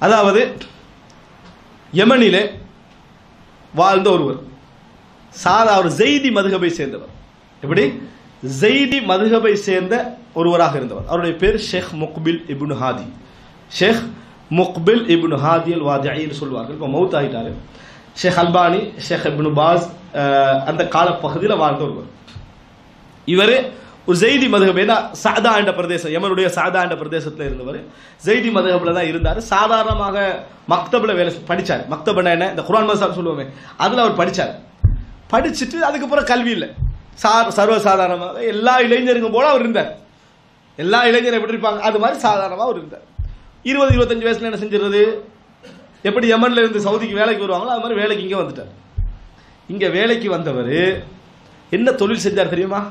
அதாவது யமனிலே வாழ்ந்த ஒருவர் சாதா அவர் ஜெய்தி மதுகபை சேர்ந்தவர் எப்படி ஜெய்தி மதுகபை சேர்ந்த ஒருவராக இருந்தவர் அவருடைய பேர் ஷேக் முக்பில் இப்னு ஹாதி ஷேக் முக்பில் இப்னு ஹாதி அல் வாதின்னு சொல்லுவார்கள் இப்போ மவுத் ஆகிட்டாரு ஷேக் அல்பானி ஷேக் இப்னு பாஸ் அஹ், அந்த காலப்பகுதியில் வாழ்ந்த ஒருவர் இவர் ஒரு ஜெய்தி மதுகபேனா சாதா என்ற பிரதேசம் யமனுடைய சாதா என்ற பிரதேசத்தில் இருந்தவர் ஜெய்தி மதுகபில் தான் இருந்தார் சாதாரணமாக மக்தபில் வேலை செ- படிச்சார் மக்தப்னா என்ன இந்த குரான் மசால் சொல்லுவோமே அதில் அவர் படிச்சார் படிச்சுட்டு அதுக்கப்புறம் கல்வி இல்லை சார் சர்வசாதாரணமாக எல்லா இளைஞருக்கும் போல அவர் இருந்தார் எல்லா இளைஞரும் எப்படி இருப்பாங்க அது மாதிரி சாதாரணமாக அவர் இருந்தார் இருபது இருபத்தஞ்சு வயசுல என்ன செஞ்சிருது எப்படி யமன்ல இருந்து சவுதிக்கு வேலைக்கு வருவாங்களோ அது மாதிரி வேலைக்கு இங்கே வந்துட்டார் இங்க வேலைக்கு வந்தவர் என்ன தொழில் செஞ்சார் தெரியுமா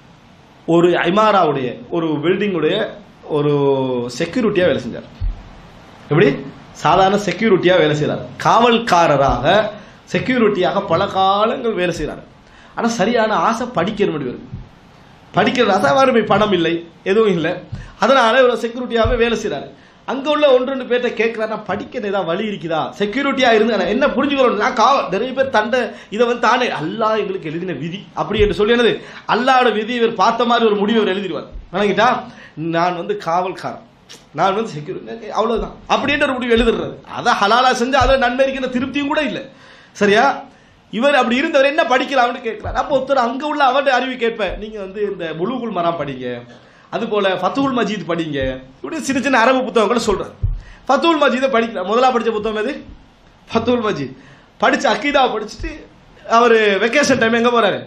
ஒரு ஐமாராவுடைய ஒரு பில்டிங்குடைய ஒரு செக்யூரிட்டியாக வேலை செஞ்சார் எப்படி சாதாரண செக்யூரிட்டியாக வேலை செய்கிறார் காவல்காரராக செக்யூரிட்டியாக பல காலங்கள் வேலை செய்கிறார் ஆனால் சரியான ஆசை படிக்கணும் இவர் படிக்கிறது அசாவாறுமை பணம் இல்லை எதுவும் இல்லை அதனால ஒரு செக்யூரிட்டியாகவே வேலை செய்கிறாரு அங்கே உள்ள ஒன்று ரெண்டு பேர்ட்ட கேட்குறாரு நான் படிக்க ஏதாவது வழி இருக்குதா செக்யூரிட்டியாக இருந்து நான் என்ன புரிஞ்சுக்கிறோம் நான் காவல் நிறைய பேர் தண்டை இதை வந்து தானே அல்லாஹ் எங்களுக்கு எழுதின விதி அப்படி என்று சொல்லி என்னது அல்லாஹ்வோட விதி இவர் பார்த்த மாதிரி ஒரு முடிவு அவர் எழுதிடுவார் வணங்கிட்டா நான் வந்து காவல்காரன் நான் வந்து செக்யூரிட்டி அவ்வளவுதான் அப்படின்ற ஒரு முடிவு எழுதுறது அதை ஹலாலா செஞ்சு அதில் நன்மை இருக்கின்ற திருப்தியும் கூட இல்லை சரியா இவர் அப்படி இருந்தவர் என்ன படிக்கலாம்னு கேட்கிறார் அப்போ ஒருத்தர் அங்க உள்ள அவர்கிட்ட அறிவு கேட்ப நீங்க வந்து இந்த புலுகுல் மரம் படிங்க அது போல ஃபத்துல் மஜீத் படிங்க இப்படி சின்ன சின்ன அரபு புத்தகங்களை சொல்றாரு ஃபத்துல் மஜீதை படிக்கிறார் முதலா படிச்ச புத்தகம் எது ஃபத்துல் மஜீத் படிச்சு அக்கீதாவை படிச்சுட்டு அவர் வெக்கேஷன் டைம் எங்க போறாரு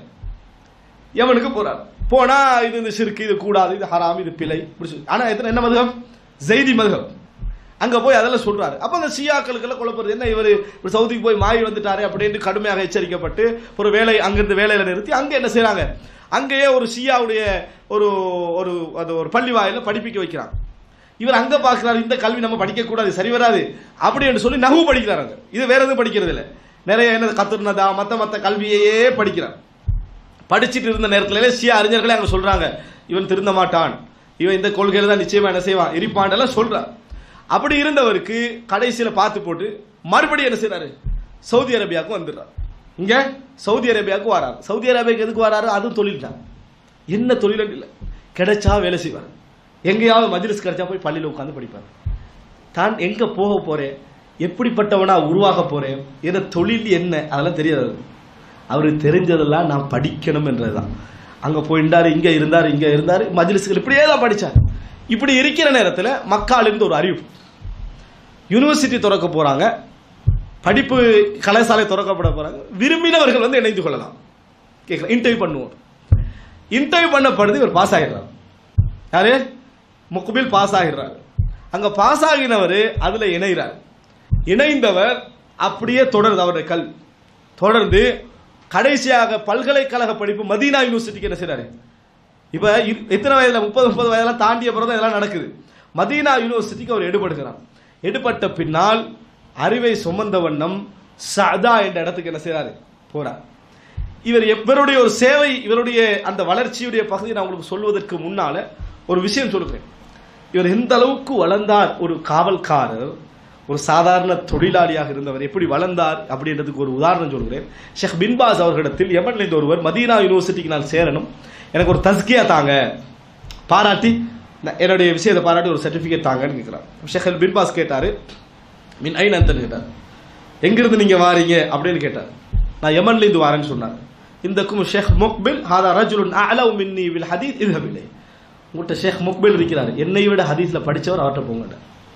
யமனுக்கு போறார் போனா இது இந்த சிறுக்கு இது கூடாது இது ஹராம் இது பிழை இப்படி சொல்லி ஆனா எத்தனை என்ன மதுகம் ஜெய்தி மதுகம் அங்க போய் அதெல்லாம் சொல்றாரு அப்ப அந்த ஷியாக்களுக்கெல்லாம் குழப்பறது என்ன இவர் இப்படி சவுதிக்கு போய் மாறி வந்துட்டாரு அப்படின்னு கடுமையாக எச்சரிக்கப்பட்டு ஒரு வேலை அங்கிருந்து வேலையில நிறுத்தி அங்க என்ன செய்றாங்க அங்கேயே ஒரு ஷியாவுடைய ஒரு ஒரு அது ஒரு பள்ளி வாயில படிப்பிக்க வைக்கிறாங்க இவர் அங்க பார்க்கிறாரு இந்த கல்வி நம்ம படிக்க கூடாது சரி வராது அப்படின்னு சொல்லி நகு படிக்கிறாரு அங்க. இது வேற எதுவும் படிக்கிறது இல்லை நிறைய என்ன கத்துர்னதா மத்த மத்த கல்வியையே படிக்கிறார் படிச்சிட்டு இருந்த நேரத்துல சியா அறிஞர்களே அங்க சொல்றாங்க இவன் திருந்த மாட்டான் இவன் இந்த கொள்கையில தான் நிச்சயமா என்ன செய்வான் இருப்பான் எல்லாம் சொல்றான் அப்படி இருந்தவருக்கு கடைசியில பார்த்து போட்டு மறுபடியும் என்ன செய்றாரு சவுதி அரேபியாவுக்கு வந்துடுறாரு இங்க சவுதி அரேபியாவுக்கு வராரு சவுதி அரேபியாவுக்கு எதுக்கு வராரு அதுவும் தொழில் தான் என்ன தொழில் இல்லை கிடைச்சா வேலை செய்வார் எங்கேயாவது மஜ்லிஸ் கிடைச்சா போய் பள்ளியில் உட்காந்து படிப்பார் தான் எங்க போக போறேன் எப்படிப்பட்டவனா உருவாக போறேன் என தொழில் என்ன அதெல்லாம் தெரியாது அவருக்கு. அவருக்கு தெரிஞ்சதெல்லாம் நான் படிக்கணும் என்றதுதான் அங்க போயிருந்தாரு இங்க இருந்தாரு இங்க இருந்தாரு மஜ்லிஸ்கள் இப்படியே தான் படிச்சார் இப்படி இருக்கிற நேரத்துல மக்காலிருந்து ஒரு அறிவிப்பு யூனிவர்சிட்டி திறக்க போறாங்க படிப்பு கலாசாலை திறக்கப்பட போறாங்க விரும்பினவர்கள் வந்து இணைந்து கொள்ளலாம் கேட்கலாம் இன்டர்வியூ பண்ணுவோம் இன்டர்வியூ பண்ணப்படுது இவர் பாஸ் ஆகிடுறார் யாரு முக்பில் பாஸ் ஆகிடுறாரு அங்க பாஸ் ஆகினவர் அதுல இணைகிறார் இணைந்தவர் அப்படியே தொடருது அவருடைய கல்வி தொடர்ந்து கடைசியாக பல்கலைக்கழக படிப்பு மதீனா யூனிவர்சிட்டிக்கு என்ன செய்றாரு இப்ப இ- எத்தனை வயதுல முப்பது முப்பது வயதெல்லாம் தாண்டிய பிறகு இதெல்லாம் நடக்குது மதீனா யூனிவர்சிட்டிக்கு அவர் எடுபடுகிறார் எடுபட்ட பின்னால் அறிவை சுமந்த வண்ணம் சதா என்ற இடத்துக்கு என்ன செய்றாரு போறார் இவர் இவருடைய ஒரு சேவை இவருடைய அந்த வளர்ச்சியுடைய பகுதியை நான் உங்களுக்கு சொல்வதற்கு முன்னால ஒரு விஷயம் சொல்லுகிறேன் இவர் எந்த அளவுக்கு வளர்ந்தார் ஒரு காவல்காரர் ஒரு சாதாரண தொழிலாளியாக இருந்தவர் எப்படி வளர்ந்தார் அப்படின்றதுக்கு ஒரு உதாரணம் சொல்கிறேன் ஷேக் பின்பாஸ் அவர்களிடத்தில் யமன்ல இருந்து ஒருவர் மதீனா யூனிவர்சிட்டிக்கு நான் சேரணும் எனக்கு ஒரு தஸ்கியா தாங்க பாராட்டி நான் என்னுடைய விஷயத்தை பாராட்டி ஒரு சர்டிபிகேட் தாங்கன்னு கேட்கிறார் ஷேக் பின்பாஸ் கேட்டாரு மின் ஐ நந்தன் கேட்டார் எங்கிருந்து நீங்க வாரீங்க அப்படின்னு கேட்டார் நான் யமன்ல இருந்து வாரேன்னு சொன்னார் இந்த கும் ஷேக் முக்பில் ஹாதா ரஜுலுன் அலவு மின்னி வில் ஹதீத் இதுஹபில்லை உங்கள்கிட்ட ஷேக் முக்பில் இருக்கிறார் என்னை விட ஹதீஸ்ல படிச்சவர் அவர்கிட்ட போங்க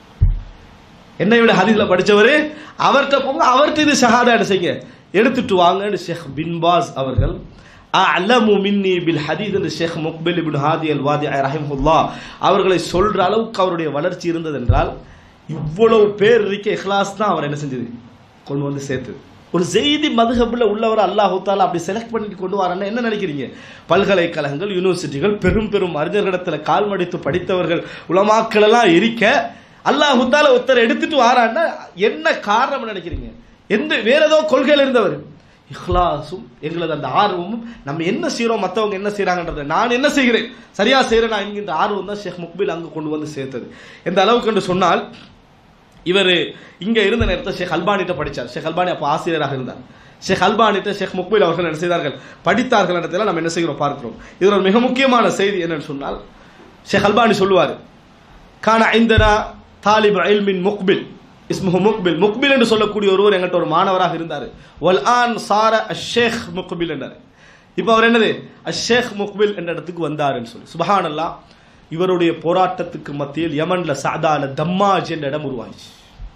என்னை விட ஹதீஸ்ல படிச்சவர் அவர்கிட்ட போங்க அவர்கிட்ட இது ஷஹாதா என்ன செய்யுங்க எடுத்துட்டு வாங்கன்னு ஷேக் பின்பாஸ் அவர்கள் அலமு மின்னி பில் ஹதீத் என்று ஷேக் முக்பில் இப்னு ஹாதி அல் வாதி ரஹிமுல்லா அவர்களை சொல்ற அளவுக்கு அவருடைய வளர்ச்சி இருந்தது என்றால் இவ்வளவு பேர் இருக்க இஹ்லாஸ் தான் அவர் என்ன செஞ்சது கொண்டு வந்து சேர்த்தது ஒரு செய்தி மதுகபில் உள்ளவர் அல்லாஹு தாலா அப்படி செலக்ட் பண்ணிட்டு கொண்டு வரான்னு என்ன நினைக்கிறீங்க பல்கலைக்கழகங்கள் யூனிவர்சிட்டிகள் பெரும் பெரும் அறிஞர்களிடத்தில் கால் மடித்து படித்தவர்கள் உலமாக்கள் எல்லாம் இருக்க அல்லாஹு தாலா ஒருத்தர் எடுத்துட்டு வாரான்னா என்ன காரணம் நினைக்கிறீங்க எந்த வேற ஏதோ கொள்கையில் இருந்தவர் இஹ்லாஸும் எங்களது அந்த ஆர்வமும் நம்ம என்ன செய்றோம் மற்றவங்க என்ன செய்றாங்கன்றத நான் என்ன செய்கிறேன் சரியா செய்கிறேன் என்கின்ற ஆர்வம் தான் ஷேக் முக்பில் அங்கு கொண்டு வந்து சேர்த்தது எந்த அளவுக்கு என்று சொன்னால் இவர் இங்க இருந்த நேரத்தில் ஷேக் அல்பானிட்ட படிச்சார் ஷேக் அல்பானி அப்போ ஆசிரியராக இருந்தார் ஷேக் அல்பானிட்ட ஷேக் முக்பில் அவர்கள் என்ன செய்தார்கள் படித்தார்கள் இடத்துல நம்ம என்ன செய்கிறோம் பார்க்கிறோம் இதில் ஒரு மிக முக்கியமான செய்தி என்னன்னு சொன்னால் ஷேக் அல்பானி சொல்லுவார் கான ஐந்தனா தாலிப் இல்மின் முக்பில் இஸ்முஹு முக்பில் முக்பில் என்று சொல்லக்கூடிய ஒருவர் எங்கிட்ட ஒரு மாணவராக இருந்தார் வல் ஆன் சார அஷேக் முக்பில் என்றார் இப்போ அவர் என்னது அஷேக் முக்பில் என்ற இடத்துக்கு வந்தாருன்னு சொல்லி சுபஹானல்லா இவருடைய போராட்டத்துக்கு மத்தியில் யமன்ல சாதால தம்மாஜ் என்ற இடம் உருவாச்சு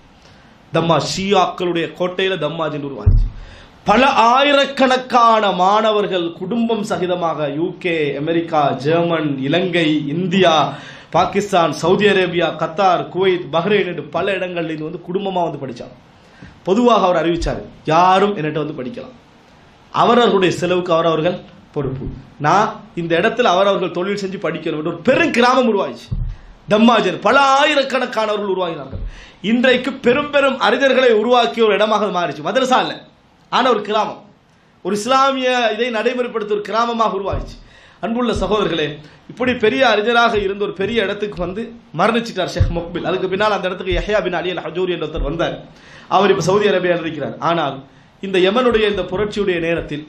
தம்மா ஷியாக்களுடைய கோட்டையில தம்மாஜ் என்று உருவாச்சு பல ஆயிரக்கணக்கான மாணவர்கள் குடும்பம் சகிதமாக UK America German Ilangai India Pakistan Saudi Arabia Qatar Kuwait Bahrain என்று பல இடங்கள்ல இருந்து வந்து குடும்பமா வந்து படிச்சாங்க பொதுவாக அவர் அறிவிச்சார் யாரும் என்னட்ட வந்து படிக்கலாம் அவரவர்களுடைய செலவுக்கு அவரவர்கள் பொறுப்பு நான் இந்த இடத்துல அவரவர்கள் தொழில் செஞ்சு படிக்கணும் என்று ஒரு பெரும் கிராமம் உருவாயிச்சு தம்மாஜர் பல ஆயிரக்கணக்கானவர்கள் உருவாகினார்கள் இன்றைக்கு பெரும் பெரும் அறிஞர்களை உருவாக்கிய ஒரு இடமாக அது மாறிச்சு மதரசா இல்ல ஆனா ஒரு கிராமம் ஒரு இஸ்லாமிய இதை நடைமுறைப்படுத்த ஒரு கிராமமாக உருவாயிச்சு அன்புள்ள சகோதரர்களே இப்படி பெரிய அறிஞராக இருந்த ஒரு பெரிய இடத்துக்கு வந்து மரணிச்சிட்டார் ஷேக் முக்பில் அதுக்கு பின்னால் அந்த இடத்துக்கு யஹ்யா பின் அலி அல் ஹஜூரி என்ற ஒருத்தர் வந்தார் அவர் இப்ப சவுதி அரேபியாவில் இருக்கிறார் ஆனால் இந்த யமனுடைய இந்த புரட்சியுடைய நேரத்தில்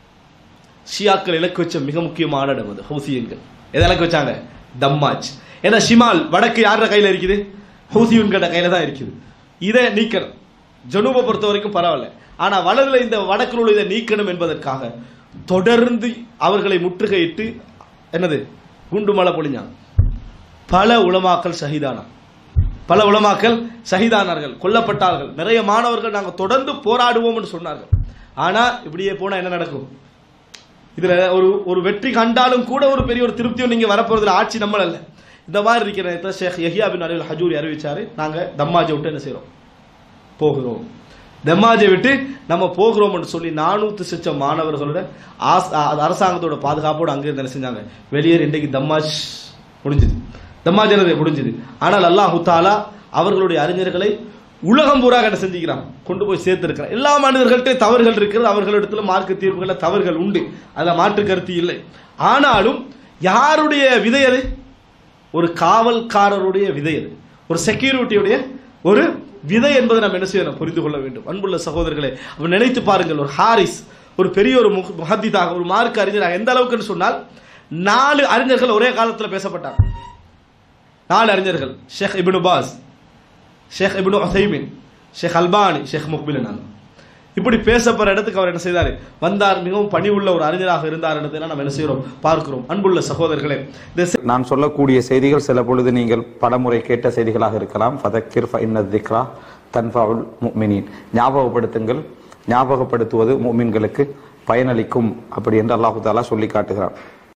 ஷியாக்கள் இலக்கு வச்ச மிக முக்கியமான இடம் அது ஹவுசியன்கள் எதை இலக்கு வச்சாங்க தம்மாஜ் ஏன்னா ஷிமால் வடக்கு யாரோட கையில இருக்குது ஹவுசியன்களோட கையில தான் இருக்குது இதை நீக்கணும் ஜனூபை பொறுத்த வரைக்கும் பரவாயில்ல ஆனா வலதுல இந்த வடக்கில் உள்ள இதை நீக்கணும் என்பதற்காக தொடர்ந்து அவர்களை முற்றுகையிட்டு என்னது குண்டு மழை பொழிஞ்சாங்க பல உலமாக்கள் ஷஹீதானா பல உலமாக்கள் ஷஹீதானார்கள் கொல்லப்பட்டார்கள் நிறைய மாணவர்கள் நாங்கள் தொடர்ந்து போராடுவோம் என்று சொன்னார்கள் ஆனா இப்படியே போனா என்ன நடக்கும் இதுல ஒரு ஒரு வெற்றி கண்டாலும் கூட ஒரு பெரிய ஒரு திருப்தியும் நீங்க வரப்போறதுல ஆட்சி நம்மள அல்ல இந்த மாதிரி இருக்கிற நேரத்தில் ஷேக் யஹியா பின் அலில் ஹஜூரி அறிவிச்சாரு நாங்க தம்மாஜை விட்டு என்ன செய்றோம் போகிறோம் தம்மாஜை விட்டு நம்ம போகிறோம் என்று சொல்லி நானூத்து சிச்ச மாணவர்களோட ஆஸ்- அ- அரசாங்கத்தோட பாதுகாப்போட அங்க இருந்து என்ன செஞ்சாங்க வெளியேறி இன்றைக்கு தம்மாஜ் முடிஞ்சது தம்மாஜ் என்னது முடிஞ்சது ஆனால் அல்லாஹு தாலா அவர்களுடைய அறிஞர்களை உலகம் பூரா என்ன செஞ்சுக்கிறான் கொண்டு போய் சேர்த்திருக்கிறான் எல்லா மனிதர்கள்ட்ட தவறுகள் இருக்கிறது அவர்களிடத்துல மார்க்க தீர்ப்புகள தவறுகள் உண்டு அதுல மாற்று கருத்து இல்லை ஆனாலும் யாருடைய விதை அது ஒரு காவல்காரருடைய விதை அது ஒரு செக்யூரிட்டியுடைய ஒரு விதை என்பதை நாம் என்ன செய்யணும் புரிந்து கொள்ள வேண்டும் அன்புள்ள சகோதரர்களே அவர் நினைத்து பாருங்கள் ஒரு ஹாரிஸ் ஒரு பெரிய ஒரு முஹ- முஹத்திதாக ஒரு மார்க்க அறிஞராக எந்த அளவுக்குன்னு சொன்னால் நாலு அறிஞர்கள் ஒரே காலத்துல பேசப்பட்டாங்க நாலு அறிஞர்கள் Sheikh Ibn Baz Sheikh Ibn Uthaymeen Sheikh Albani Sheikh Muqbil நான் இப்படி பேசப்படுற இடத்துக்கு அவர் என்ன செய்தார் வந்தார் மிகவும் பணிவுள்ள ஒரு அறிஞராக இருந்தார் இடத்துல நம்ம என்ன செய்கிறோம் பார்க்கிறோம் அன்புள்ள சகோதரர்களே இந்த நான் சொல்லக்கூடிய செய்திகள் சில பொழுது நீங்கள் பலமுறை கேட்ட செய்திகளாக இருக்கலாம் ஃபதக்கிர் ஃபஇன்ன திக்ரா தன்ஃபவுல் முஃமினீன் ஞாபகப்படுத்துங்கள் ஞாபகப்படுத்துவது முஃமின்களுக்கு பயனளிக்கும் அப்படி என்று அல்லாஹு தாலா சொல்லி காட்டுகிறான்